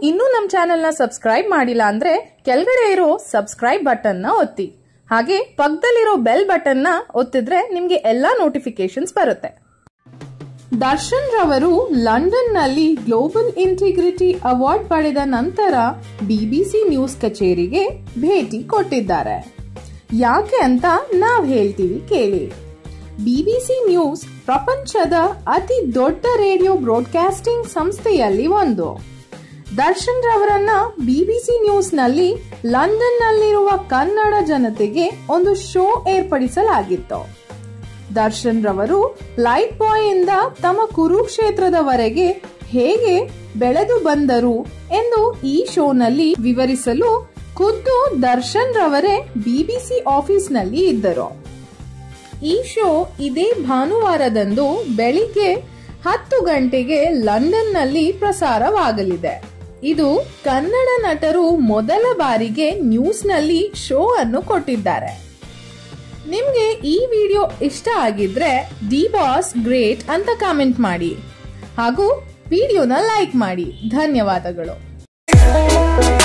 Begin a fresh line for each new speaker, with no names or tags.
ಇನ್ನೂ ನಮ್ಮ ಚಾನೆಲ್ನ ಸಬ್ಸ್ಕ್ರೈಬ್ ಮಾಡಿಲ್ಲ ಅಂದ್ರೆ ಕೆಳಗಡೆ ಇರೋ ಸಬ್ಸ್ಕ್ರೈಬ್ ಬಟನ್ನ ಒತ್ತಿ ಹಾಗೆ ಪಕ್ಕದಲ್ಲಿರೋ ಬೆಲ್ ಬಟನ್ನ ಒತ್ತಿದ್ರೆ ನಿಮಗೆ ಎಲ್ಲಾ ನೋಟಿಫಿಕೇಶನ್ಸ್ ಬರುತ್ತೆ ದರ್ಶನ್ ರವರು ಲಂಡನ್ನಲ್ಲಿ ಗ್ಲೋಬಲ್ ಇಂಟಿಗ್ರಿಟಿ ಅವಾರ್ಡ್ ಪಡೆದ ನಂತರ ಬಿಬಿಸಿ ನ್ಯೂಸ್ ಕಚೇರಿಗೆ ಭೇಟಿ ಕೊಟ್ಟಿದ್ದಾರೆ ಯಾಕೆ ಅಂತ ನಾವ್ ಹೇಳ್ತೀವಿ ಕೇಳಿ ಬಿಬಿಸಿ ನ್ಯೂಸ್ ಪ್ರಪಂಚದ ಅತಿ ದೊಡ್ಡ ರೇಡಿಯೋ ಬ್ರಾಡ್ಕಾಸ್ಟಿಂಗ್ ಸಂಸ್ಥೆಯಲ್ಲಿ ಒಂದು ದರ್ಶನ್ ರವರನ್ನ ಬಿಬಿಸಿ ನ್ಯೂಸ್ನಲ್ಲಿ ಲಂಡನ್ನಲ್ಲಿರುವ ಕನ್ನಡ ಜನತೆಗೆ ಒಂದು ಶೋ ಏರ್ಪಡಿಸಲಾಗಿತ್ತು ದರ್ಶನ್ ರವರು ಲೈಟ್ ಬಾಯ್ ಇಂದ ತಮ್ಮ ಕುರುಕ್ಷೇತ್ರದವರೆಗೆ ಹೇಗೆ ಬೆಳೆದು ಬಂದರು ಎಂದು ಈ ಶೋನಲ್ಲಿ ವಿವರಿಸಲು ಖುದ್ದು ದರ್ಶನ್ ರವರೇ ಬಿಬಿಸಿ ಆಫೀಸ್ನಲ್ಲಿ ಇದ್ದರು ಈ ಶೋ ಇದೇ ಭಾನುವಾರದಂದು ಬೆಳಿಗ್ಗೆ ಹತ್ತು ಗಂಟೆಗೆ ಲಂಡನ್ನಲ್ಲಿ ಪ್ರಸಾರವಾಗಲಿದೆ ಇದು ಕನ್ನಡ ನಟರು ಮೊದಲ ಬಾರಿಗೆ ನ್ಯೂಸ್ನಲ್ಲಿ ಶೋ ಅನ್ನು ಕೊಟ್ಟಿದ್ದಾರೆ ನಿಮ್ಗೆ ಈ ವಿಡಿಯೋ ಇಷ್ಟ ಆಗಿದ್ರೆ ಡಿ ಬಾಸ್ ಗ್ರೇಟ್ ಅಂತ ಕಾಮೆಂಟ್ ಮಾಡಿ ಹಾಗೂ ವಿಡಿಯೋನ ಲೈಕ್ ಮಾಡಿ ಧನ್ಯವಾದಗಳು